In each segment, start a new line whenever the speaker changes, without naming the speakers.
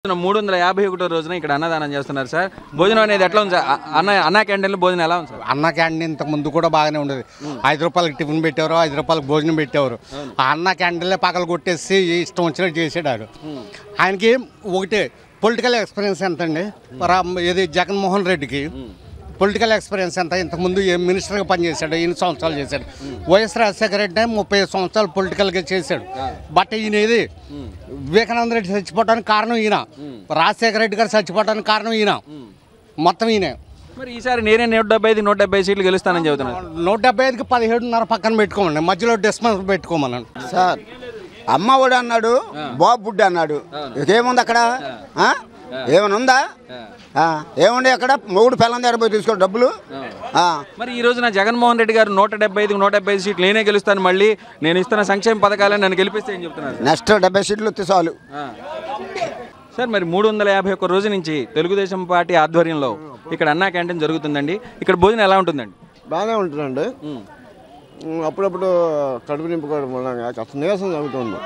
మూడు వందల యాభై ఒకటో రోజున ఇక్కడ అన్నదానం చేస్తున్నారు సార్ భోజనం అనేది ఎట్లా ఉంది సార్ అ- అన్న అన్న క్యాంటీన్లో భోజనం ఎలా ఉంది సార్
అన్న క్యాంటీన్ ఇంతకు ముందు కూడా బాగానే ఉండేది ఐదు రూపాయలకి టిఫిన్ పెట్టేవారు ఐదు రూపాయలకి భోజనం పెట్టేవారు ఆ అన్న క్యాంటీన్లే పగలు కొట్టేసి ఇష్టం వచ్చినట్టు చేసాడు ఆడు ఆయనకి ఒకటే పొలిటికల్ ఎక్స్పీరియన్స్ ఎంత అండి రా- ఇది జగన్మోహన్ రెడ్డికి పొలిటికల్ ఎక్స్పీరియన్స్ ఎంత ఇంతకుముందు ఏ మినిస్టర్గా పనిచేశాడు ఎన్ని సంవత్సరాలు చేశాడు వైఎస్ రాజశేఖర రెడ్డి ముప్పై ఐదు సంవత్సరాలు పొలిటికల్గా చేశాడు బట్ ఈయన ఏది వివేకానంద రెడ్డి చచ్చిపోవడానికి కారణం ఈయన రాజశేఖర రెడ్డి గారు చచ్చిపోవడానికి కారణం ఈయన మొత్తం ఈయనే
మరి ఈసారి నేనే నూట డెబ్బై ఐదు నూట డెబ్బై సీట్లు గెలుస్తానని చెబుతున్నారు
నూట డెబ్బై ఐదుకి పదిహేడున్నర పక్కన పెట్టుకోమండి మధ్యలో డిస్టెన్స్ పెట్టుకోమనండి
సార్ అమ్మ ఒడి అన్నాడు బాబు బుడ్డి అన్నాడు ఇదేముంది అక్కడ ఆ? ఏమైనా ఉందా ఆ, ఏముంది అక్కడ మొగుడు పిల్లల దగ్గర పోయి తీసుకో డబ్బులు ఆ.
మరి ఈ రోజున జగన్మోహన్ రెడ్డి గారు నూట డెబ్బై ఐదు నూట డెబ్బై ఐదు సీట్లు నేనే గెలుస్తాను మళ్ళీ నేను ఇస్తున్న సంక్షేమ పథకాలను నన్ను గెలిపిస్తే ఏం చెప్తున్నారు
నెక్స్ట్ డెబ్బై సీట్లు వస్తే చాలు
ఆ. సార్ మరి మూడు వందల యాభై ఒక్క రోజు నుంచి తెలుగుదేశం పార్టీ ఆధ్వర్యంలో ఇక్కడ అన్నా క్యాంటీన్ జరుగుతుందండి ఇక్కడ భోజనం ఎలా ఉంటుందండి
బాగానే ఉంటుందండి ఉమ్, అప్పుడప్పుడు కడుపు నింపుకోవడం వల్ల కాస్త నీరసం జరుగుతుంది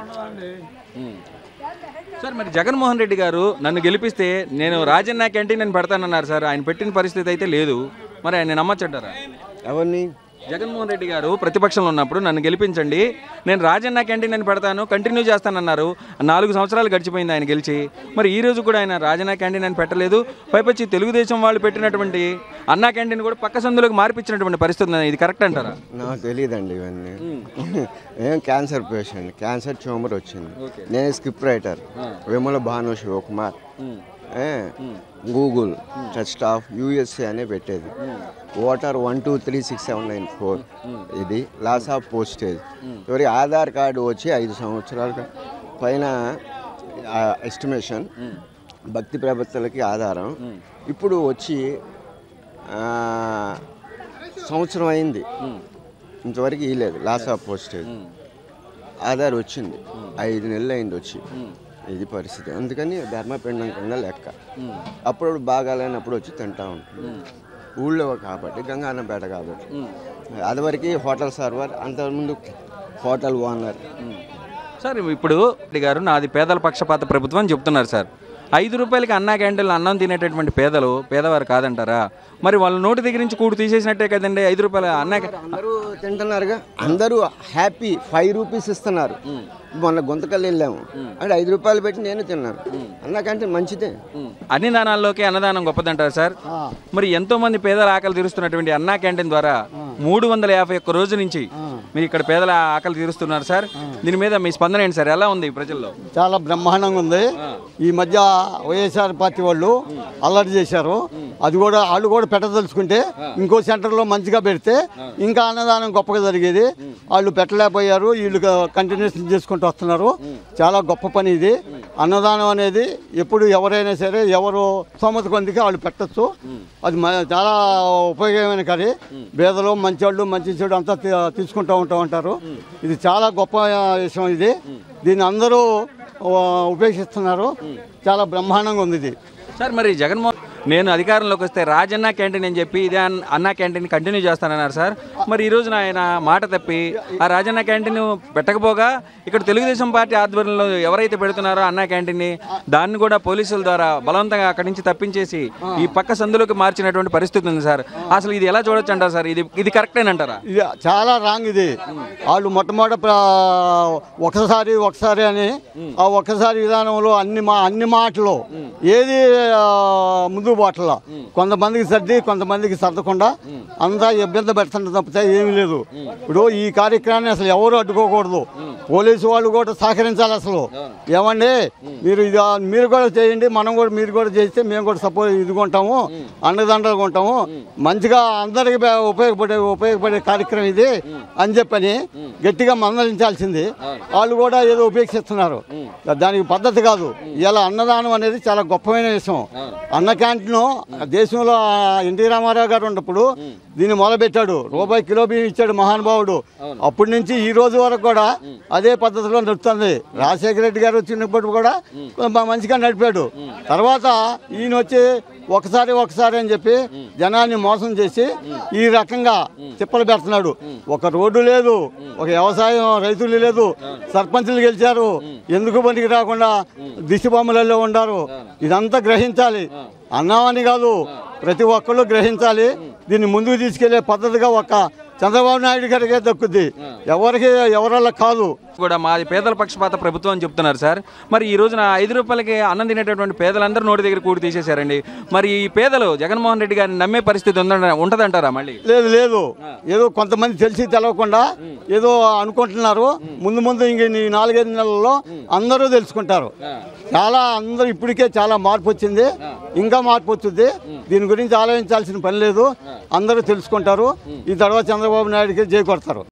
సార్ మరి జగన్మోహన్ రెడ్డి గారు నన్ను గెలిపిస్తే నేను రాజన్న క్యాంటీన్ అని పెడతానన్నారు సార్ ఆయన పెట్టిన పరిస్థితి అయితే లేదు మరి ఆయన నమ్మచ్చంటారా
ఎవరిని
జగన్మోహన్ రెడ్డి గారు ప్రతిపక్షంలో ఉన్నప్పుడు నన్ను గెలిపించండి నేను రాజన్న క్యాంటీన్ అని పెడతాను కంటిన్యూ చేస్తానన్నారు నాలుగు సంవత్సరాలు గడిచిపోయింది ఆయన గెలిచి మరి ఈ రోజు కూడా ఆయన రాజన్న క్యాంటీన్ అని పెట్టలేదు పైపచ్చి తెలుగుదేశం వాళ్ళు పెట్టినటువంటి అన్నా క్యాంటీన్ కూడా పక్క సందులోకి మార్పించినటువంటి పరిస్థితి ఉంది ఇది కరెక్ట్ అంటారా
నాకు తెలియదండి ఇవన్నీ ఏం క్యాన్సర్ పేషెంట్ క్యాన్సర్ ట్యూమర్ వచ్చింది నేను స్క్రిప్ట్ రైటర్ విమల భాను శివకుమార్ ఏ, గూగుల్ టచ్ స్టాఫ్ యూఎస్ఏ అనే పెట్టేది voter one two three six seven nine four ఇది లాస్ ఆఫ్ పోస్టేజ్ ఎవరి ఆధార్ కార్డు వచ్చి ఐదు సంవత్సరాల పైన ఎస్టిమేషన్ భక్తి ప్రవక్తలకి ఆధారం ఇప్పుడు వచ్చి ఆ, సంవత్సరం అయింది ఇంతవరకు ఇవ్వలేదు లాస్ ఆఫ్ పోస్టేజ్ ఆధార్ వచ్చింది ఐదు నెలలు అయింది వచ్చి ఇది పరిస్థితి అందుకని ధర్మపిండం కింద లెక్క అప్పుడప్పుడు బాగాలేనప్పుడు వచ్చి తింటా ఉంటుంది ఊళ్ళో కాబట్టి గంగానపేట కాబట్టి అదివరకు హోటల్ సర్వర్ అంతకుముందు హోటల్ ఓనర్
సార్ ఇప్పుడు రెడ్డి గారు నాది పేదల పక్షపాత ప్రభుత్వం అని చెప్తున్నారు సార్ ఐదు రూపాయలకి అన్నా క్యాంటీన్లో అన్నం తినేటటువంటి పేదలు పేదవారు కాదంటారా మరి వాళ్ళ నోటి దగ్గర నుంచి కూడు తీసేసినట్టే కదండి ఐదు రూపాయల అన్నా
అందరూ తింటున్నారుగా అందరూ హ్యాపీ ఫైవ్ రూపీస్ ఇస్తున్నారు మొన్న గుంతకల్లు వెళ్ళాము అంటే ఐదు రూపాయలు పెట్టి నేను తిన్నాను అన్నకంటే మంచిదే
అన్ని దానాల్లోకి అన్నదానం గొప్పదంటారు సార్ మరి ఎంతో మంది పేదల ఆకలి తీరుస్తున్నటువంటి అన్నా క్యాంటీన్ ద్వారా మూడు వందల యాభై ఒక్క రోజు నుంచి మీరు ఇక్కడ పేదల ఆకలి తీరుస్తున్నారు సార్ దీని మీద మీ స్పందన ఏంటి సార్ ఎలా ఉంది ప్రజల్లో
చాలా బ్రహ్మాండంగా ఉంది ఈ మధ్య వైఎస్ఆర్ పార్టీ వాళ్ళు అల్లరి చేశారు అది కూడా వాళ్ళు కూడా పెట్టదలుచుకుంటే ఇంకో సెంటర్లో మంచిగా పెడితే ఇంకా అన్నదానం గొప్పగా జరిగేది వాళ్ళు పెట్టలేకపోయారు వీళ్ళు కంటిన్యూషన్ చేసుకుంటూ వస్తున్నారు చాలా గొప్ప పని ఇది అన్నదానం అనేది ఎప్పుడు ఎవరైనా సరే ఎవరు స్తోమత కొందికి వాళ్ళు పెట్టచ్చు అది మ- చాలా ఉపయోగమైన కర్రీ పేదలు మంచివాళ్ళు మంచి చెడు అంతా తీ- తీసుకుంటూ ఉంటా ఉంటారు ఇది చాలా గొప్ప విషయం ఇది దీన్ని అందరూ ఆ, ఉపేక్షిస్తున్నారు చాలా బ్రహ్మాండంగా ఉంది ఇది
సార్ మరి జగన్మోహన్ నేను అధికారంలోకి వస్తే రాజన్న క్యాంటీన్ అని చెప్పి ఇదే అన్- అన్నా క్యాంటీన్ కంటిన్యూ చేస్తానన్నారు సార్ మరి ఈ రోజున ఆయన మాట తప్పి ఆ రాజన్న క్యాంటీన్ పెట్టకపోగా ఇక్కడ తెలుగుదేశం పార్టీ ఆధ్వర్యంలో ఎవరైతే పెడుతున్నారో అన్నా క్యాంటీన్ని దాన్ని కూడా పోలీసుల ద్వారా బలవంతంగా అక్కడి నుంచి తప్పించేసి ఈ పక్క సందులోకి మార్చినటువంటి పరిస్థితి ఉంది సార్ అసలు ఇది ఎలా చూడొచ్చు అంటారు సార్ ఇది ఇది కరెక్టేనంటారా
ఇది చాలా రాంగ్ ఇది వాళ్ళు మొట్టమొదట ప్ర- ఒకసారి ఒకసారి అని ఆ ఒక్కసారి విధానంలో అన్ని మా అన్ని మాటలు ఏది ఆ, ముందు బాటల కొంతమందికి సర్ది కొంతమందికి సర్దకుండా అంతా ఇబ్బంది పెడుతుంటే తప్పితే ఏమీ లేదు ఇప్పుడు ఈ కార్యక్రమాన్ని అసలు ఎవరు అడ్డుకోకూడదు పోలీసు వాళ్ళు కూడా సహకరించాలి అసలు ఏమండి మీరు ఇది మీరు కూడా చేయండి మనం కూడా మీరు కూడా చేస్తే మేము కూడా సపోర్ట్ ఇదిగొంటాము అండదండలుగా ఉంటాము మంచిగా అందరికి బ- ఉపయోగపడే ఉపయోగపడే కార్యక్రమం ఇది అని చెప్పని గట్టిగా మందలించాల్సింది వాళ్ళు కూడా ఏదో ఉపేక్షిస్తున్నారు దానికి పద్ధతి కాదు ఇలా అన్నదానం అనేది చాలా గొప్పమైన విషయం అన్న క్యాంటీన్ దేశంలో ఆ ఎన్టీ రామారావు గారు ఉన్నప్పుడు దీన్ని మొదలుపెట్టాడు రూపాయి కిలో బియ్యం ఇచ్చాడు మహానుభావుడు అప్పటి నుంచి ఈ రోజు వరకు కూడా అదే పద్ధతిలో నడుస్తుంది రాజశేఖర రెడ్డి గారు వచ్చినప్పుడు కూడా కొంచెం మంచిగా నడిపాడు తర్వాత ఈయన వచ్చి ఒకసారి ఒకసారి అని చెప్పి జనాన్ని మోసం చేసి ఈ రకంగా తిప్పలు పెడుతున్నాడు ఒక రోడ్డు లేదు ఒక వ్యవసాయం రైతులు లేదు సర్పంచులు గెలిచారు ఎందుకు పనికి రాకుండా దిశ బొమ్మలలో ఉండారు ఇదంతా గ్రహించాలి అన్నామని కాదు ప్రతి ఒక్కళ్ళు గ్రహించాలి దీన్ని ముందుకు తీసుకెళ్లే పద్ధతిగా ఒక చంద్రబాబు నాయుడు గారికే దక్కుద్ది ఎవరికి ఎవరల్ల కాదు
కూడా మాది పేదల పక్షపాత ప్రభుత్వం అని చెప్తున్నారు సార్ మరి ఈ రోజున ఐదు రూపాయలకి అన్నం తినేటటువంటి పేదలందరూ నోటి దగ్గర కూడి తీసేశారండి మరి ఈ పేదలు జగన్మోహన్ రెడ్డి గారిని నమ్మే పరిస్థితి ఉందంట ఉంటదంటారా మళ్ళీ
లేదు లేదు ఏదో కొంతమంది తెలిసి తెలవకుండా ఏదో అనుకుంటున్నారు ముందు ముందు ఇంక ఈ నాలుగైదు నెలల్లో అందరూ తెలుసుకుంటారు చాలా అందరూ ఇప్పటికే చాలా మార్పు వచ్చింది ఇంకా మార్పు వచ్చింది దీని గురించి ఆలోచించాల్సిన పని లేదు అందరూ తెలుసుకుంటారు ఈ తర్వాత చంద్రబాబు నాయుడుకి జై కొడతారు